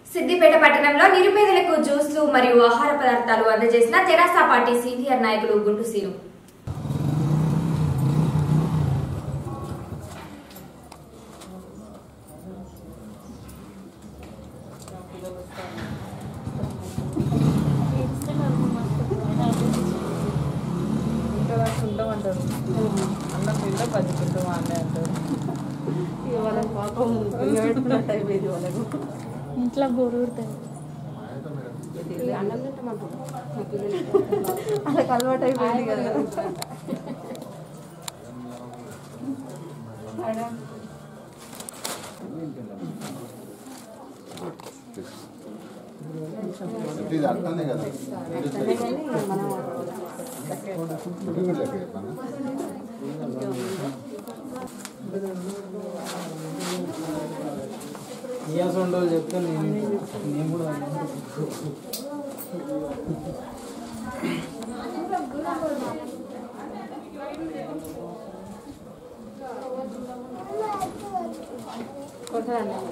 సిద్దిపేట పట్టణంలో నిరుపేదలకు జ్యూస్లు మరియు ఆహార పదార్థాలు అందజేసిన తెరాస పార్టీ సీనియర్ నాయకులు గుంటు సీను ఇంకా దాకా ఉంటామంటారు అన్నం తింటే పది తింటామా అన్నీ అంటారు ఇక వాళ్ళకి పాపం పెట్టుకున్నట్టు అయిపోయింది వాళ్ళకు ఇంట్లో గొరుగుతాయి ఇది అన్నం తింటామంటారు మా పిల్లలు వాళ్ళకి అలవాటు అయిపోయింది కదా ఇది అర్థమే కదా మనం ఇది కూడా లెక్క చెప్పాను. ఇయాస ఉండవు చెప్తే నేను నేను కూడా కొట్టాలి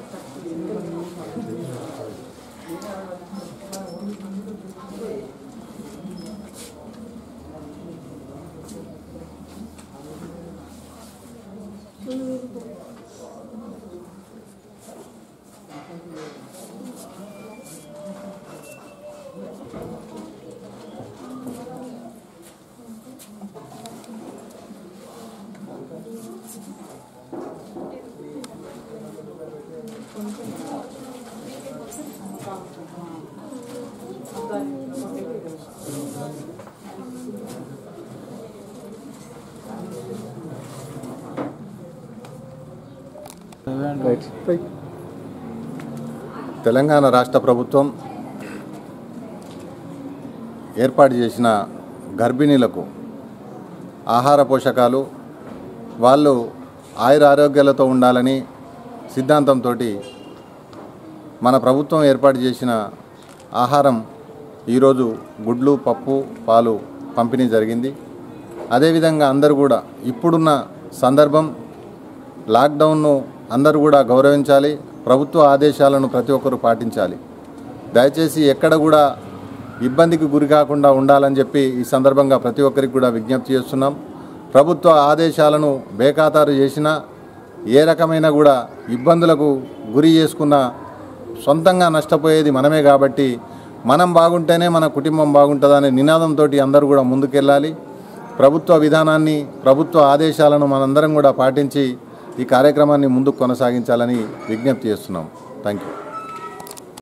తెలంగాణ రాష్ట్ర ప్రభుత్వం ఏర్పాటు చేసిన గర్భిణీలకు ఆహార పోషకాలు వాళ్ళు ఆయుర ఆరోగ్యాలతో ఉండాలని సిద్ధాంతంతో మన ప్రభుత్వం ఏర్పాటు చేసిన ఆహారం ఈరోజు గుడ్లు పప్పు పాలు పంపిణీ జరిగింది అదేవిధంగా అందరూ కూడా ఇప్పుడున్న సందర్భం లాక్డౌన్ను అందరూ కూడా గౌరవించాలి ప్రభుత్వ ఆదేశాలను ప్రతి ఒక్కరూ పాటించాలి దయచేసి ఎక్కడ కూడా ఇబ్బందికి గురి కాకుండా ఉండాలని చెప్పి ఈ సందర్భంగా ప్రతి ఒక్కరికి కూడా విజ్ఞప్తి చేస్తున్నాం ప్రభుత్వ ఆదేశాలను బేఖాతారు చేసినా ఏ రకమైన కూడా ఇబ్బందులకు గురి చేసుకున్న సొంతంగా నష్టపోయేది మనమే కాబట్టి మనం బాగుంటేనే మన కుటుంబం బాగుంటుందనే నినాదంతో అందరూ కూడా ముందుకెళ్ళాలి ప్రభుత్వ విధానాన్ని ప్రభుత్వ ఆదేశాలను మనందరం కూడా పాటించి ఈ కార్యక్రమాన్ని ముందుకు కొనసాగించాలని విజ్ఞప్తి చేస్తున్నాం థ్యాంక్ యూ